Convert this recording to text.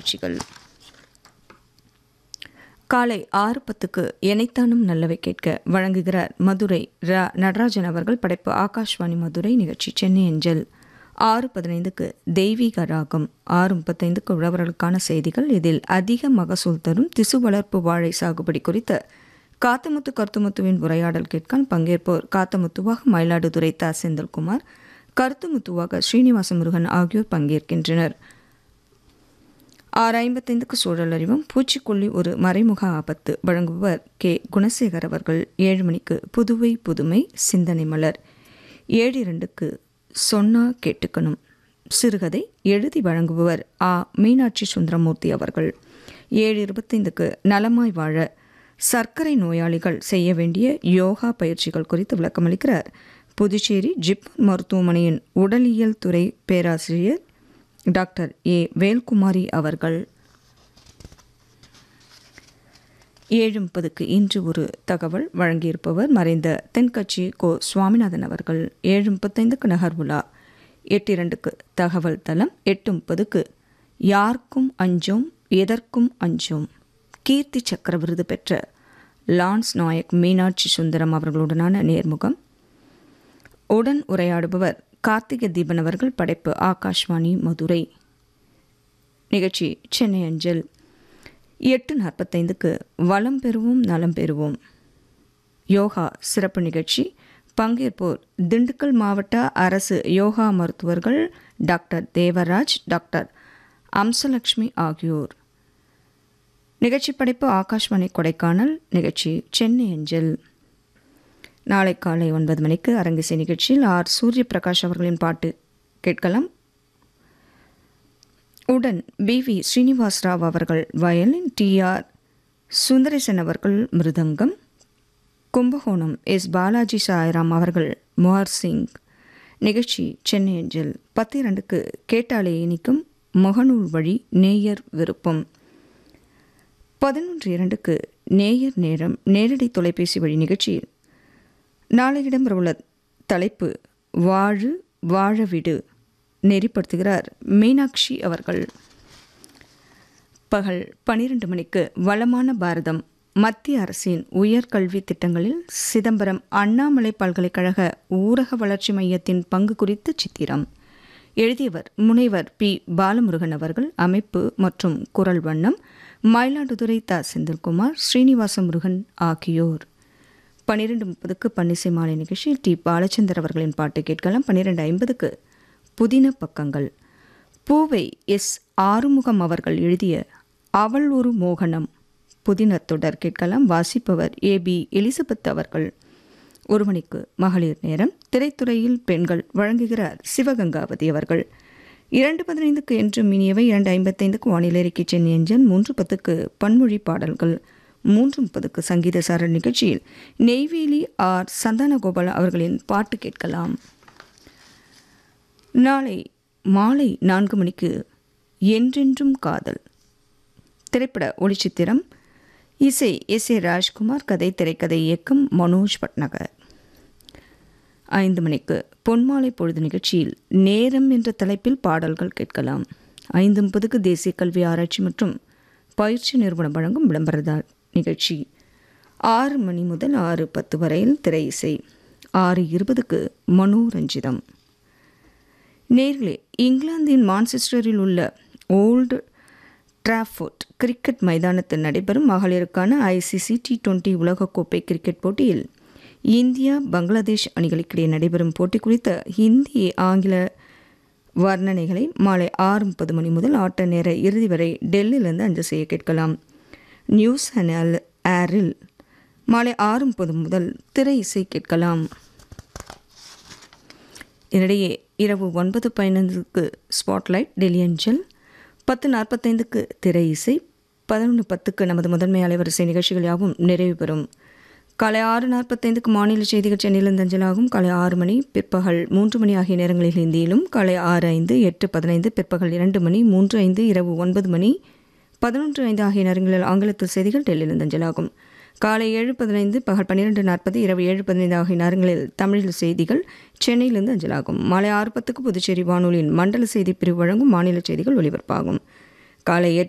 நிகழ்ச்சிகள் காலை ஆறு பத்துக்கு எனைத்தானும் நல்லவை கேட்க வழங்குகிறார் மதுரை ர நடராஜன் அவர்கள் படைப்பு ஆகாஷ்வாணி மதுரை நிகழ்ச்சி சென்னை அஞ்சல் ஆறு பதினைந்துக்கு தெய்வீக ராகம் ஆறு முப்பத்தைந்துக்கு உழவர்களுக்கான செய்திகள் இதில் அதிக மகசூல் தரும் திசு வளர்ப்பு வாழை சாகுபடி குறித்த காத்தமுத்து கருத்துமுத்துவின் உரையாடல் கேட்கான் பங்கேற்போர் காத்தமுத்துவாக மயிலாடுதுறை த செந்தில்குமார் கருத்துமுத்துவாக ஸ்ரீனிவாச முருகன் ஆகியோர் பங்கேற்கின்றனர் ஆறு ஐம்பத்தைந்துக்கு சூழல் அறிவும் பூச்சிக்கொல்லி ஒரு மறைமுக ஆபத்து வழங்குபவர் கே குணசேகர் அவர்கள் ஏழு மணிக்கு புதுவை புதுமை சிந்தனை மலர் ஏழு இரண்டுக்கு சொன்னா கேட்டுக்கணும் சிறுகதை எழுதி வழங்குபவர் ஆ மீனாட்சி சுந்தரமூர்த்தி அவர்கள் ஏழு இருபத்தைந்துக்கு நலமாய் வாழ சர்க்கரை நோயாளிகள் செய்ய வேண்டிய யோகா பயிற்சிகள் குறித்து விளக்கமளிக்கிறார் புதுச்சேரி ஜிப்மர் மருத்துவமனையின் உடலியல் துறை பேராசிரியர் டாக்டர் ஏ வேல்குமாரி அவர்கள் ஏழு முப்பதுக்கு இன்று ஒரு தகவல் வழங்கியிருப்பவர் மறைந்த தென்கட்சி கோ சுவாமிநாதன் அவர்கள் ஏழு முப்பத்தைந்துக்கு நகர்வுலா எட்டு இரண்டுக்கு தகவல் தளம் எட்டு முப்பதுக்கு யாருக்கும் அஞ்சோம் எதற்கும் அஞ்சோம் கீர்த்தி சக்கர விருது பெற்ற லான்ஸ் நாயக் மீனாட்சி சுந்தரம் அவர்களுடனான நேர்முகம் உடன் உரையாடுபவர் கார்த்திக தீபன் அவர்கள் படைப்பு ஆகாஷ்வாணி மதுரை நிகழ்ச்சி சென்னை அஞ்சல் எட்டு நாற்பத்தைந்துக்கு வளம் பெறுவோம் நலம் பெறுவோம் யோகா சிறப்பு நிகழ்ச்சி பங்கேற்போர் திண்டுக்கல் மாவட்ட அரசு யோகா மருத்துவர்கள் டாக்டர் தேவராஜ் டாக்டர் அம்சலக்ஷ்மி ஆகியோர் நிகழ்ச்சி படைப்பு ஆகாஷ்வாணி கொடைக்கானல் நிகழ்ச்சி சென்னை அஞ்சல் நாளை காலை ஒன்பது மணிக்கு அரங்கிசை நிகழ்ச்சியில் ஆர் சூரிய பிரகாஷ் அவர்களின் பாட்டு கேட்கலாம் உடன் பி வி ஸ்ரீனிவாஸ் ராவ் அவர்கள் வயலின் டி ஆர் சுந்தரேசன் அவர்கள் மிருதங்கம் கும்பகோணம் எஸ் பாலாஜி சாய்ராம் அவர்கள் மோஹர் சிங் நிகழ்ச்சி சென்னை அஞ்சல் பத்து இரண்டுக்கு கேட்டாலே இனிக்கும் முகநூல் வழி நேயர் விருப்பம் பதினொன்று இரண்டுக்கு நேயர் நேரம் நேரடி தொலைபேசி வழி நிகழ்ச்சியில் நாளை இடம்பெறவுள்ள தலைப்பு வாழு வாழ விடு நெறிப்படுத்துகிறார் மீனாட்சி அவர்கள் பகல் பனிரெண்டு மணிக்கு வளமான பாரதம் மத்திய அரசின் உயர்கல்வி திட்டங்களில் சிதம்பரம் அண்ணாமலை பல்கலைக்கழக ஊரக வளர்ச்சி மையத்தின் பங்கு குறித்த சித்திரம் எழுதியவர் முனைவர் பி பாலமுருகன் அவர்கள் அமைப்பு மற்றும் குரல் வண்ணம் மயிலாடுதுறை த செந்தில்குமார் ஸ்ரீனிவாச முருகன் ஆகியோர் பன்னிரெண்டு முப்பதுக்கு பன்னிசை மாலை நிகழ்ச்சியில் டி பாலச்சந்தர் அவர்களின் பாட்டு கேட்கலாம் பன்னிரெண்டு ஐம்பதுக்கு புதின பக்கங்கள் பூவை எஸ் ஆறுமுகம் அவர்கள் எழுதிய அவள் ஒரு மோகனம் புதின தொடர் கேட்கலாம் வாசிப்பவர் ஏ பி எலிசபெத் அவர்கள் ஒரு மணிக்கு மகளிர் நேரம் திரைத்துறையில் பெண்கள் வழங்குகிறார் சிவகங்காவதி அவர்கள் இரண்டு பதினைந்துக்கு என்று மினியவை இரண்டு ஐம்பத்தைந்துக்கு வானிலை அறிக்கை சென்னை எஞ்சல் மூன்று பத்துக்கு பன்மொழி பாடல்கள் மூன்று முப்பதுக்கு சங்கீத சாரல் நிகழ்ச்சியில் நெய்வேலி ஆர் சந்தானகோபால் அவர்களின் பாட்டு கேட்கலாம் நாளை மாலை நான்கு மணிக்கு என்றென்றும் காதல் திரைப்பட ஒளிச்சித்திரம் இசை எஸ் ஏ ராஜ்குமார் கதை திரைக்கதை இயக்கம் மனோஜ் பட்நகர் ஐந்து மணிக்கு பொன்மாலை பொழுது நிகழ்ச்சியில் நேரம் என்ற தலைப்பில் பாடல்கள் கேட்கலாம் ஐந்து முப்பதுக்கு தேசிய கல்வி ஆராய்ச்சி மற்றும் பயிற்சி நிறுவனம் வழங்கும் விளம்பரதார் நிகழ்ச்சி ஆறு மணி முதல் ஆறு பத்து வரையில் திரை இசை ஆறு இருபதுக்கு மனோரஞ்சிதம் நேர்களே இங்கிலாந்தின் மான்செஸ்டரில் உள்ள ஓல்டு டிராஃபோர்ட் கிரிக்கெட் மைதானத்தில் நடைபெறும் மகளிருக்கான ஐசிசி டி டுவெண்டி உலகக்கோப்பை கிரிக்கெட் போட்டியில் இந்தியா பங்களாதேஷ் அணிகளுக்கிடையே நடைபெறும் போட்டி குறித்த ஹிந்தி ஆங்கில வர்ணனைகளை மாலை ஆறு முப்பது மணி முதல் ஆட்ட நேர இறுதி வரை டெல்லியிலிருந்து அஞ்சல் செய்ய கேட்கலாம் நியூஸ் அண்ட் ஏரில் மாலை ஆறு முப்பது முதல் திரை இசை கேட்கலாம் இதனிடையே இரவு ஒன்பது பதினைந்துக்கு ஸ்பாட்லைட் டெல்லி அஞ்சல் பத்து நாற்பத்தைந்துக்கு திரை இசை பதினொன்று பத்துக்கு நமது முதன்மை அலைவரிசை நிகழ்ச்சிகள் யாவும் நிறைவு பெறும் காலை ஆறு நாற்பத்தைந்துக்கு மாநில செய்திகள் சென்னையிலிருந்து அஞ்சலாகும் காலை ஆறு மணி பிற்பகல் மூன்று மணி ஆகிய நேரங்களில் ஹிந்தியிலும் காலை ஆறு ஐந்து எட்டு பதினைந்து பிற்பகல் இரண்டு மணி மூன்று ஐந்து இரவு ஒன்பது மணி பதினொன்று ஐந்து ஆகிய நேரங்களில் ஆங்கிலத்தில் செய்திகள் டெல்லியிலிருந்து அஞ்சலாகும் காலை ஏழு பதினைந்து பகல் பன்னிரெண்டு நாற்பது இரவு ஏழு பதினைந்து ஆகிய நேரங்களில் தமிழில் செய்திகள் சென்னையிலிருந்து அஞ்சலாகும் மாலை ஆறு பத்துக்கு புதுச்சேரி வானொலியின் மண்டல செய்தி பிரிவு வழங்கும் மாநில செய்திகள் ஒலிபரப்பாகும் காலை எட்டு